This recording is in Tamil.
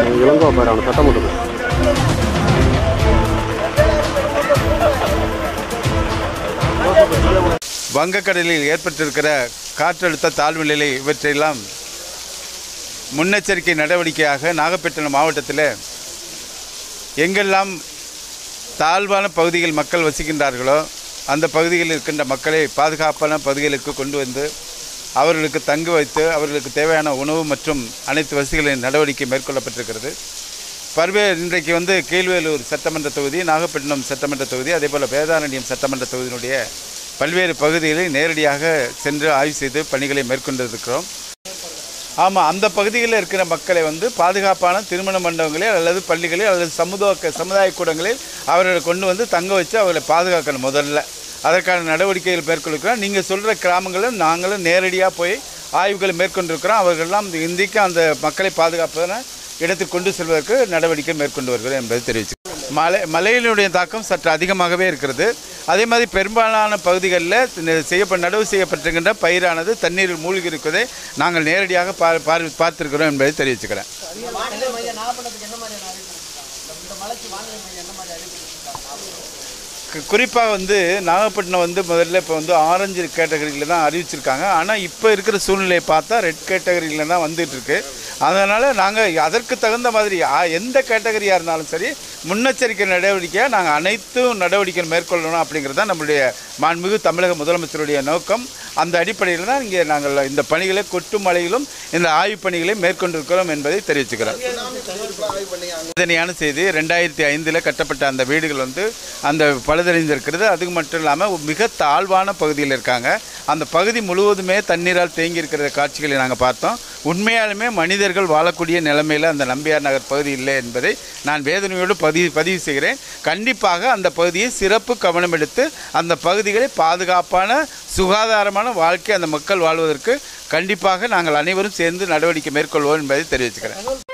இளங்கோ பேர் அவனை சத்தம் போட்டுது வங்கக்கடலில் ஏற்பட்டிருக்கிற காற்றழுத்த தாழ்வு நிலை இவற்றையெல்லாம் முன்னெச்சரிக்கை நடவடிக்கையாக நாகப்பட்டினம் மாவட்டத்தில் எங்கெல்லாம் தாழ்வான பகுதியில் மக்கள் வசிக்கின்றார்களோ அந்த பகுதிகளில் இருக்கின்ற மக்களை பாதுகாப்பான பகுதிகளுக்கு கொண்டு வந்து அவர்களுக்கு தங்க வைத்து அவர்களுக்கு தேவையான உணவு மற்றும் அனைத்து வசதிகளின் நடவடிக்கை மேற்கொள்ளப்பட்டிருக்கிறது பல்வேறு இன்றைக்கு வந்து கீழ்வேலூர் சட்டமன்ற தொகுதி நாகப்பட்டினம் சட்டமன்ற தொகுதி அதேபோல் வேதாரண்யம் சட்டமன்ற தொகுதியினுடைய பல்வேறு பகுதிகளில் நேரடியாக சென்று ஆய்வு செய்து பணிகளை மேற்கொண்டிருக்கிறோம் ஆமாம் அந்த பகுதிகளில் இருக்கிற மக்களை வந்து பாதுகாப்பான திருமண மண்டபங்களில் அல்லது பள்ளிகளில் அல்லது சமுதாய சமுதாய கூடங்களில் அவர்களை கொண்டு வந்து தங்க வச்சு அவர்களை பாதுகாக்கணும் முதல்ல அதற்கான நடவடிக்கைகள் மேற்கொள்கிறோம் நீங்கள் சொல்கிற கிராமங்களும் நாங்களும் நேரடியாக போய் ஆய்வுகளை மேற்கொண்டிருக்கிறோம் அவர்களெல்லாம் இந்திக்கு அந்த மக்களை பாதுகாப்பான இடத்துக்கு கொண்டு செல்வதற்கு நடவடிக்கை மேற்கொண்டு வருகிறோம் என்பதை தெரிவிச்சு மலை மலையினுடைய தாக்கம் சற்று அதிகமாகவே இருக்கிறது அதே மாதிரி பெரும்பாலான பகுதிகளில் இந்த செய்யப்ப நடவு செய்யப்பட்டிருக்கின்ற பயிரானது தண்ணீரில் மூழ்கி இருப்பதை நாங்கள் நேரடியாக பா பார் பார்த்திருக்கிறோம் என்பதை தெரிவிச்சுக்கிறேன் கு- குறிப்பாக வந்து நாகப்பட்டினம் வந்து முதல்ல இப்போ வந்து ஆரஞ்சு கேட்டகரியில் தான் அறிவிச்சிருக்காங்க ஆனால் இப்போ இருக்கிற சூழ்நிலையை பார்த்தா ரெட் கேட்டகரியில் தான் வந்துட்டு இருக்கு அதனால் நாங்கள் அதற்கு தகுந்த மாதிரி ஆ- எந்த கேட்டகரியாக இருந்தாலும் சரி முன்னெச்சரிக்கை நடவடிக்கையாக நாங்கள் அனைத்தும் நடவடிக்கை மேற்கொள்ளணும் அப்படிங்கிறது தான் நம்மளுடைய மாண்புமிகு தமிழக முதலமைச்சருடைய நோக்கம் அந்த அடிப்படையில் தான் இங்கே நாங்கள் இந்த பணிகளை கொட்டு மலையிலும் இந்த ஆய்வுப் பணிகளை மேற்கொண்டிருக்கிறோம் என்பதை தெரிவிச்சுக்கிறோம் வேதனையான செய்தி ரெண்டாயிரத்தி ஐந்தில் கட்டப்பட்ட அந்த வீடுகள் வந்து அந்த பழுதடைந்திருக்கிறது அது மட்டும் இல்லாமல் மிக தாழ்வான பகுதியில் இருக்காங்க அந்த பகுதி முழுவதுமே தண்ணீரால் தேங்கி இருக்கிற காட்சிகளை நாங்கள் பார்த்தோம் உண்மையாலுமே மனிதர்கள் வாழக்கூடிய நிலைமையில் அந்த நம்பியார் நகர் பகுதி இல்லை என்பதை நான் வேதனையோடு பதிவு பதிவு செய்கிறேன் கண்டிப்பாக அந்த பகுதியை சிறப்பு கவனம் எடுத்து அந்த பகுதிகளை பாதுகாப்பான சுகாதாரமான வாழ்க்கை அந்த மக்கள் வாழ்வதற்கு கண்டிப்பாக நாங்கள் அனைவரும் சேர்ந்து நடவடிக்கை மேற்கொள்வோம் என்பதை தெரிவிச்சுக்கிறேன்